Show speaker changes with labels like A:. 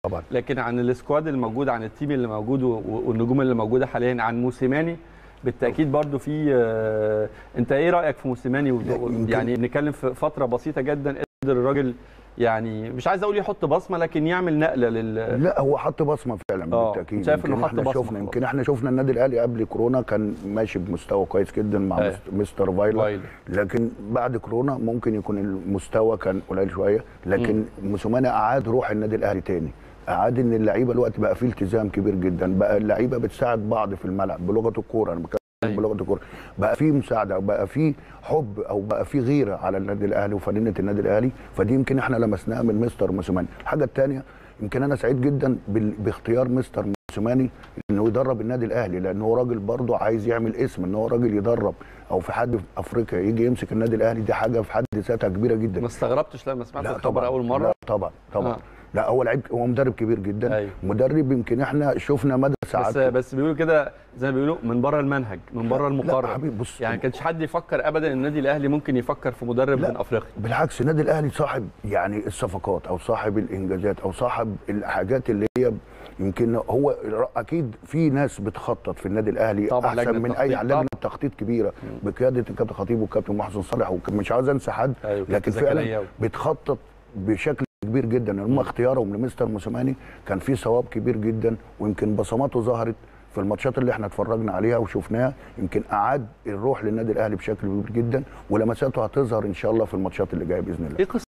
A: طبعا
B: لكن عن السكواد اللي موجود عن التيم اللي موجود و- والنجوم اللي موجوده حاليا عن موسيماني بالتاكيد برضو في آه، انت ايه رايك في موسيماني و-
A: لا، يمكن-
B: يعني بنتكلم في فتره بسيطه جدا قدر الراجل يعني مش عايز اقول يحط بصمه لكن يعمل نقله لل
A: لا هو حط بصمه فعلا
B: آه،
A: بالتاكيد
B: شايف إنه
A: يمكن
B: حط
A: احنا
B: بصمة
A: شفنا
B: خلاص.
A: يمكن احنا شفنا النادي الاهلي قبل كورونا كان ماشي بمستوى كويس جدا مع
B: أيوة.
A: مست- مستر فايلر
B: فايلر.
A: لكن بعد كورونا ممكن يكون المستوى كان قليل شويه لكن موسوماني اعاد روح النادي الاهلي تاني اعاد ان اللعيبه الوقت بقى فيه التزام كبير جدا بقى اللعيبه بتساعد بعض في الملعب بلغه الكوره انا بتكلم
B: أيوة.
A: بلغه الكوره بقى في مساعده وبقى في حب او بقى في غيره على النادي الاهلي وفنانه النادي الاهلي فدي يمكن احنا لمسناها من مستر موسوماني الحاجه الثانيه يمكن انا سعيد جدا بال- باختيار مستر موسوماني انه يدرب النادي الاهلي لان هو راجل برضه عايز يعمل اسم ان هو راجل يدرب او في حد في افريقيا يجي يمسك النادي الاهلي دي حاجه في حد ذاتها كبيره جدا
B: ما استغربتش لما سمعت
A: لا
B: الخبر اول مره
A: لا طبعا طبعا
B: آه.
A: آه. لا هو لعيب هو مدرب كبير جدا
B: أيوة.
A: مدرب يمكن احنا شفنا مدى
B: بس
A: سعادته
B: بس بيقولوا كده زي ما بيقولوا من بره المنهج من بره
A: لا
B: المقرر
A: حبيبي بص
B: يعني كانش حد يفكر ابدا ان النادي الاهلي ممكن يفكر في مدرب
A: لا.
B: من افريقيا
A: بالعكس النادي الاهلي صاحب يعني الصفقات او صاحب الانجازات او صاحب الحاجات اللي هي يمكن هو اكيد في ناس بتخطط في النادي الاهلي
B: طبعاً، لجنة
A: احسن من اي
B: تخطيط
A: لجنه
B: طبعاً.
A: تخطيط كبيره بقياده الكابتن خطيب والكابتن محسن صالح ومش عاوز انسى حد
B: أيوة،
A: لكن
B: كابتن
A: فعلا
B: زكريا.
A: بتخطط بشكل كبير جدا هم اختيارهم لمستر موسيماني كان في صواب كبير جدا ويمكن بصماته ظهرت في الماتشات اللي احنا اتفرجنا عليها وشفناها يمكن اعاد الروح للنادي الاهلي بشكل كبير جدا ولمساته هتظهر ان شاء الله في الماتشات اللي جايه باذن الله
B: ايه قصه